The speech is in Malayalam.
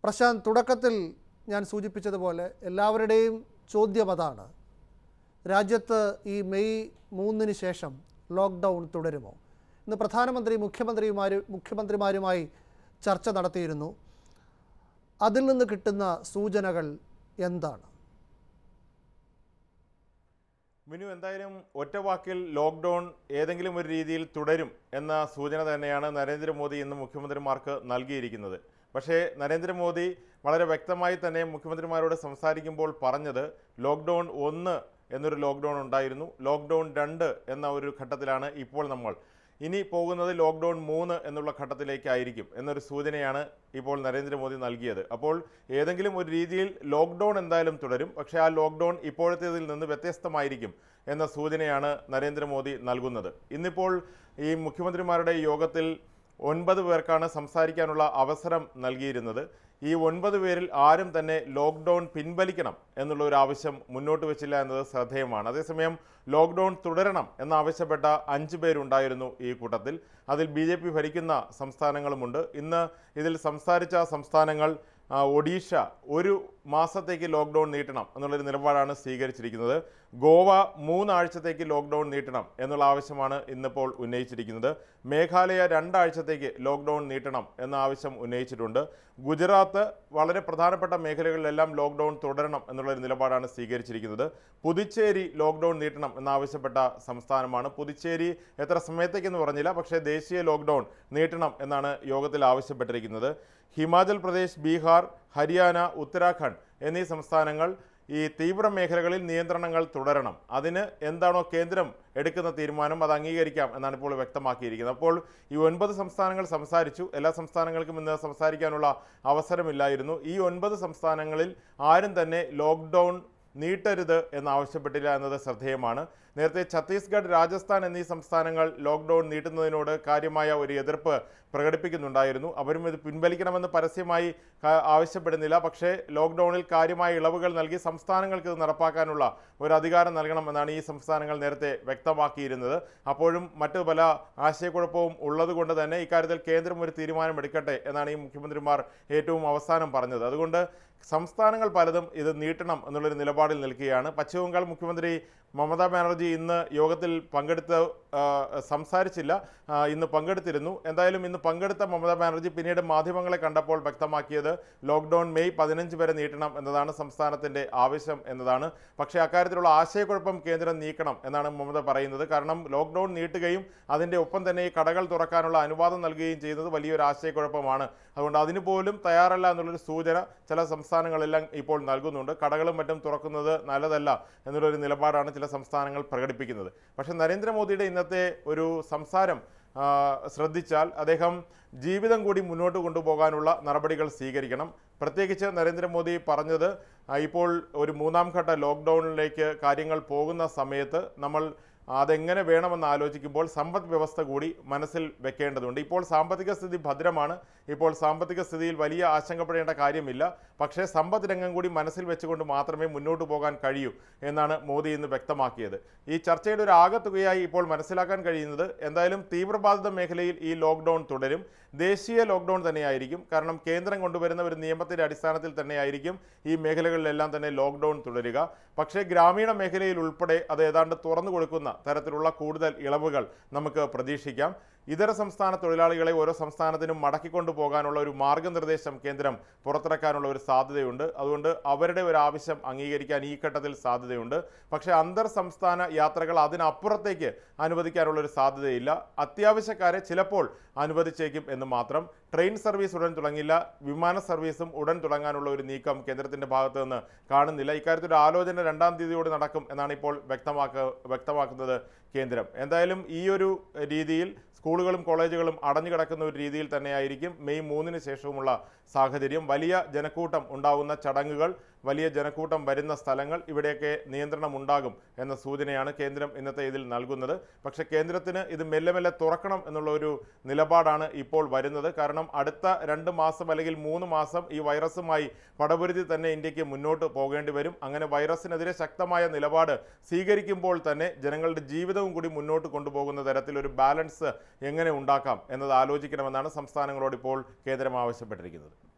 പ്രശാന്ത് തുടക്കത്തിൽ ഞാൻ സൂചിപ്പിച്ചതുപോലെ എല്ലാവരുടെയും ചോദ്യം അതാണ് രാജ്യത്ത് ഈ മെയ് മൂന്നിന് ശേഷം ലോക്ക്ഡൗൺ തുടരുമോ ഇന്ന് പ്രധാനമന്ത്രി മുഖ്യമന്ത്രിമാര് മുഖ്യമന്ത്രിമാരുമായി ചർച്ച നടത്തിയിരുന്നു അതിൽ നിന്ന് കിട്ടുന്ന സൂചനകൾ എന്താണ് മിനു എന്തായാലും ഒറ്റ വാക്കിൽ ലോക്ക്ഡൗൺ ഏതെങ്കിലും ഒരു രീതിയിൽ തുടരും എന്ന സൂചന തന്നെയാണ് നരേന്ദ്രമോദി ഇന്ന് മുഖ്യമന്ത്രിമാർക്ക് നൽകിയിരിക്കുന്നത് പക്ഷേ നരേന്ദ്രമോദി വളരെ വ്യക്തമായി തന്നെ മുഖ്യമന്ത്രിമാരോട് സംസാരിക്കുമ്പോൾ പറഞ്ഞത് ലോക്ക്ഡൗൺ ഒന്ന് എന്നൊരു ലോക്ക്ഡൗൺ ഉണ്ടായിരുന്നു ലോക്ക്ഡൗൺ രണ്ട് എന്ന ഒരു ഘട്ടത്തിലാണ് ഇപ്പോൾ നമ്മൾ ഇനി പോകുന്നത് ലോക്ക്ഡൗൺ മൂന്ന് എന്നുള്ള ഘട്ടത്തിലേക്കായിരിക്കും എന്നൊരു സൂചനയാണ് ഇപ്പോൾ നരേന്ദ്രമോദി നൽകിയത് അപ്പോൾ ഏതെങ്കിലും ഒരു രീതിയിൽ ലോക്ക്ഡൗൺ എന്തായാലും തുടരും പക്ഷേ ആ ലോക്ക്ഡൗൺ ഇപ്പോഴത്തേതിൽ നിന്ന് വ്യത്യസ്തമായിരിക്കും എന്ന സൂചനയാണ് നരേന്ദ്രമോദി നൽകുന്നത് ഇന്നിപ്പോൾ ഈ മുഖ്യമന്ത്രിമാരുടെ യോഗത്തിൽ ഒൻപത് പേർക്കാണ് സംസാരിക്കാനുള്ള അവസരം നൽകിയിരുന്നത് ഈ ഒൻപത് പേരിൽ ആരും തന്നെ ലോക്ക്ഡൗൺ പിൻവലിക്കണം എന്നുള്ള ഒരു ആവശ്യം മുന്നോട്ട് വെച്ചില്ല എന്നത് ശ്രദ്ധേയമാണ് അതേസമയം ലോക്ക്ഡൗൺ തുടരണം എന്നാവശ്യപ്പെട്ട അഞ്ച് പേരുണ്ടായിരുന്നു ഈ കൂട്ടത്തിൽ അതിൽ ബി ജെ പി ഭരിക്കുന്ന സംസ്ഥാനങ്ങളുമുണ്ട് ഇന്ന് ഇതിൽ സംസാരിച്ച സംസ്ഥാനങ്ങൾ ആ, ഒഡീഷ ഒരു മാസത്തേക്ക് ലോക്ക്ഡൗൺ നീട്ടണം എന്നുള്ളൊരു നിലപാടാണ് സ്വീകരിച്ചിരിക്കുന്നത് ഗോവ മൂന്നാഴ്ചത്തേക്ക് ലോക്ക്ഡൗൺ നീട്ടണം എന്നുള്ള ആവശ്യമാണ് ഇന്നിപ്പോൾ ഉന്നയിച്ചിരിക്കുന്നത് മേഘാലയ രണ്ടാഴ്ചത്തേക്ക് ലോക്ക്ഡൗൺ നീട്ടണം എന്ന ആവശ്യം ഉന്നയിച്ചിട്ടുണ്ട് ഗുജറാത്ത് വളരെ പ്രധാനപ്പെട്ട മേഖലകളിലെല്ലാം ലോക്ക്ഡൗൺ തുടരണം എന്നുള്ളൊരു നിലപാടാണ് സ്വീകരിച്ചിരിക്കുന്നത് പുതുച്ചേരി ലോക്ക്ഡൗൺ നീട്ടണം എന്നാവശ്യപ്പെട്ട സംസ്ഥാനമാണ് പുതുച്ചേരി എത്ര സമയത്തേക്കെന്ന് പറഞ്ഞില്ല പക്ഷേ ദേശീയ ലോക്ക്ഡൗൺ നീട്ടണം എന്നാണ് യോഗത്തിൽ ആവശ്യപ്പെട്ടിരിക്കുന്നത് ഹിമാചൽ പ്രദേശ് ബീഹാർ ഹരിയാന ഉത്തരാഖണ്ഡ് എന്നീ സംസ്ഥാനങ്ങൾ ഈ തീവ്ര മേഖലകളിൽ നിയന്ത്രണങ്ങൾ തുടരണം അതിന് എന്താണോ കേന്ദ്രം എടുക്കുന്ന തീരുമാനം അത് അംഗീകരിക്കാം എന്നാണ് ഇപ്പോൾ വ്യക്തമാക്കിയിരിക്കുന്നത് അപ്പോൾ ഈ ഒൻപത് സംസ്ഥാനങ്ങൾ സംസാരിച്ചു എല്ലാ സംസ്ഥാനങ്ങൾക്കും ഇന്ന് സംസാരിക്കാനുള്ള അവസരമില്ലായിരുന്നു ഈ ഒൻപത് സംസ്ഥാനങ്ങളിൽ ആരും തന്നെ ലോക്ക്ഡൗൺ നീട്ടരുത് എന്നാവശ്യപ്പെട്ടില്ല എന്നത് ശ്രദ്ധേയമാണ് നേരത്തെ ഛത്തീസ്ഗഡ് രാജസ്ഥാൻ എന്നീ സംസ്ഥാനങ്ങൾ ലോക്ക്ഡൗൺ നീട്ടുന്നതിനോട് കാര്യമായ ഒരു എതിർപ്പ് പ്രകടിപ്പിക്കുന്നുണ്ടായിരുന്നു അവരും ഇത് പിൻവലിക്കണമെന്ന് പരസ്യമായി ആ, ആവശ്യപ്പെടുന്നില്ല പക്ഷേ ലോക്ക്ഡൗണിൽ കാര്യമായ ഇളവുകൾ നൽകി സംസ്ഥാനങ്ങൾക്ക് ഇത് നടപ്പാക്കാനുള്ള ഒരു അധികാരം നൽകണമെന്നാണ് ഈ സംസ്ഥാനങ്ങൾ നേരത്തെ വ്യക്തമാക്കിയിരുന്നത് അപ്പോഴും മറ്റു പല ആശയക്കുഴപ്പവും ഉള്ളതുകൊണ്ട് തന്നെ ഇക്കാര്യത്തിൽ കേന്ദ്രം ഒരു തീരുമാനമെടുക്കട്ടെ എന്നാണ് ഈ മുഖ്യമന്ത്രിമാർ ഏറ്റവും അവസാനം പറഞ്ഞത് അതുകൊണ്ട് സംസ്ഥാനങ്ങൾ പലതും ഇത് നീട്ടണം എന്നുള്ളൊരു നിലപാടിൽ നിൽക്കുകയാണ് പശ്ചിമബംഗാൾ മുഖ്യമന്ത്രി മമതാ ബാനർജി ഇന്ന് യോഗത്തിൽ പങ്കെടുത്ത് ആ, സംസാരിച്ചില്ല ആ, ഇന്ന് പങ്കെടുത്തിരുന്നു എന്തായാലും ഇന്ന് പങ്കെടുത്ത മമതാ ബാനർജി പിന്നീട് മാധ്യമങ്ങളെ കണ്ടപ്പോൾ വ്യക്തമാക്കിയത് ലോക്ക്ഡൗൺ മെയ് പതിനഞ്ച് വരെ നീട്ടണം എന്നതാണ് സംസ്ഥാനത്തിൻ്റെ ആവശ്യം എന്നതാണ് പക്ഷേ അക്കാര്യത്തിലുള്ള ആശയക്കുഴപ്പം കേന്ദ്രം നീക്കണം എന്നാണ് മമത പറയുന്നത് കാരണം ലോക്ക്ഡൗൺ നീട്ടുകയും അതിൻ്റെ ഒപ്പം തന്നെ ഈ കടകൾ തുറക്കാനുള്ള അനുവാദം നൽകുകയും ചെയ്യുന്നത് വലിയൊരു ആശയക്കുഴപ്പമാണ് അതുകൊണ്ട് അതിന് പോലും തയ്യാറല്ല എന്നുള്ളൊരു സൂചന ചില സംസ്ഥാനങ്ങളെല്ലാം ഇപ്പോൾ നൽകുന്നുണ്ട് കടകളും മറ്റും തുറക്കുന്നത് നല്ലതല്ല എന്നുള്ളൊരു നിലപാടാണ് ചില സംസ്ഥാനങ്ങൾ പ്രകടിപ്പിക്കുന്നത് പക്ഷേ നരേന്ദ്രമോദിയുടെ ഇന്നത്തെ ഒരു സംസാരം ആ, ശ്രദ്ധിച്ചാൽ അദ്ദേഹം ജീവിതം കൂടി മുന്നോട്ട് കൊണ്ടുപോകാനുള്ള നടപടികൾ സ്വീകരിക്കണം പ്രത്യേകിച്ച് നരേന്ദ്രമോദി പറഞ്ഞത് ആ, ഇപ്പോൾ ഒരു മൂന്നാം ഘട്ട ലോക്ക്ഡൗണിലേക്ക് കാര്യങ്ങൾ പോകുന്ന സമയത്ത് നമ്മൾ അതെങ്ങനെ വേണമെന്ന് ആലോചിക്കുമ്പോൾ സമ്പദ് വ്യവസ്ഥ കൂടി മനസ്സിൽ വെക്കേണ്ടതുണ്ട് ഇപ്പോൾ സാമ്പത്തിക സ്ഥിതി ഭദ്രമാണ് ഇപ്പോൾ സാമ്പത്തിക സ്ഥിതിയിൽ വലിയ ആശങ്കപ്പെടേണ്ട കാര്യമില്ല പക്ഷേ സമ്പദ് രംഗം കൂടി മനസ്സിൽ വെച്ചുകൊണ്ട് മാത്രമേ മുന്നോട്ട് പോകാൻ കഴിയൂ എന്നാണ് മോദി ഇന്ന് വ്യക്തമാക്കിയത് ഈ ചർച്ചയുടെ ഒരു ആകത്തുകയായി ഇപ്പോൾ മനസ്സിലാക്കാൻ കഴിയുന്നത് എന്തായാലും തീവ്രബാധിത മേഖലയിൽ ഈ ലോക്ക്ഡൗൺ തുടരും ദേശീയ ലോക്ക്ഡൗൺ തന്നെയായിരിക്കും കാരണം കേന്ദ്രം കൊണ്ടുവരുന്ന ഒരു നിയമത്തിൻ്റെ അടിസ്ഥാനത്തിൽ തന്നെയായിരിക്കും ഈ മേഖലകളിലെല്ലാം തന്നെ ലോക്ക്ഡൗൺ തുടരുക പക്ഷേ ഗ്രാമീണ മേഖലയിൽ ഉൾപ്പെടെ അത് ഏതാണ്ട് തുറന്നു കൊടുക്കുന്ന തരത്തിലുള്ള കൂടുതൽ ഇളവുകൾ നമുക്ക് പ്രതീക്ഷിക്കാം ഇതര സംസ്ഥാന തൊഴിലാളികളെ ഓരോ സംസ്ഥാനത്തിനും മടക്കിക്കൊണ്ടു പോകാനുള്ള ഒരു മാർഗനിർദ്ദേശം കേന്ദ്രം പുറത്തിറക്കാനുള്ള ഒരു സാധ്യതയുണ്ട് അതുകൊണ്ട് അവരുടെ ഒരു ആവശ്യം അംഗീകരിക്കാൻ ഈ ഘട്ടത്തിൽ സാധ്യതയുണ്ട് പക്ഷേ അന്തർ സംസ്ഥാന യാത്രകൾ അതിനപ്പുറത്തേക്ക് അനുവദിക്കാനുള്ള ഒരു സാധ്യതയില്ല അത്യാവശ്യക്കാരെ ചിലപ്പോൾ അനുവദിച്ചേക്കും എന്ന് മാത്രം ട്രെയിൻ സർവീസ് ഉടൻ തുടങ്ങില്ല വിമാന സർവീസും ഉടൻ തുടങ്ങാനുള്ള ഒരു നീക്കം കേന്ദ്രത്തിന്റെ ഭാഗത്ത് നിന്ന് കാണുന്നില്ല ഇക്കാര്യത്തിൽ ഒരു ആലോചന രണ്ടാം തീയതിയോടെ നടക്കും എന്നാണ് ഇപ്പോൾ വ്യക്തമാക്ക വ്യക്തമാക്കുന്നത് കേന്ദ്രം എന്തായാലും ഈ ഒരു രീതിയിൽ സ്കൂളുകളും കോളേജുകളും അടഞ്ഞു കിടക്കുന്ന ഒരു രീതിയിൽ തന്നെയായിരിക്കും മെയ് മൂന്നിന് ശേഷവുമുള്ള സാഹചര്യം വലിയ ജനക്കൂട്ടം ഉണ്ടാകുന്ന ചടങ്ങുകൾ വലിയ ജനക്കൂട്ടം വരുന്ന സ്ഥലങ്ങൾ ഇവിടെയൊക്കെ നിയന്ത്രണം ഉണ്ടാകും എന്ന സൂചനയാണ് കേന്ദ്രം ഇന്നത്തെ ഇതിൽ നൽകുന്നത് പക്ഷേ കേന്ദ്രത്തിന് ഇത് മെല്ലെ മെല്ലെ തുറക്കണം എന്നുള്ള ഒരു നിലപാടാണ് ഇപ്പോൾ വരുന്നത് കാരണം അടുത്ത രണ്ട് മാസം അല്ലെങ്കിൽ മൂന്ന് മാസം ഈ വൈറസുമായി പടപൊരുതി തന്നെ ഇന്ത്യക്ക് മുന്നോട്ട് പോകേണ്ടി വരും അങ്ങനെ വൈറസിനെതിരെ ശക്തമായ നിലപാട് സ്വീകരിക്കുമ്പോൾ തന്നെ ജനങ്ങളുടെ ജീവിതവും കൂടി മുന്നോട്ട് കൊണ്ടുപോകുന്ന തരത്തിലൊരു ബാലൻസ് എങ്ങനെ ഉണ്ടാക്കാം എന്നത് ആലോചിക്കണമെന്നാണ് സംസ്ഥാനങ്ങളോട് ഇപ്പോൾ കേന്ദ്രം ആവശ്യപ്പെട്ടിരിക്കുന്നത്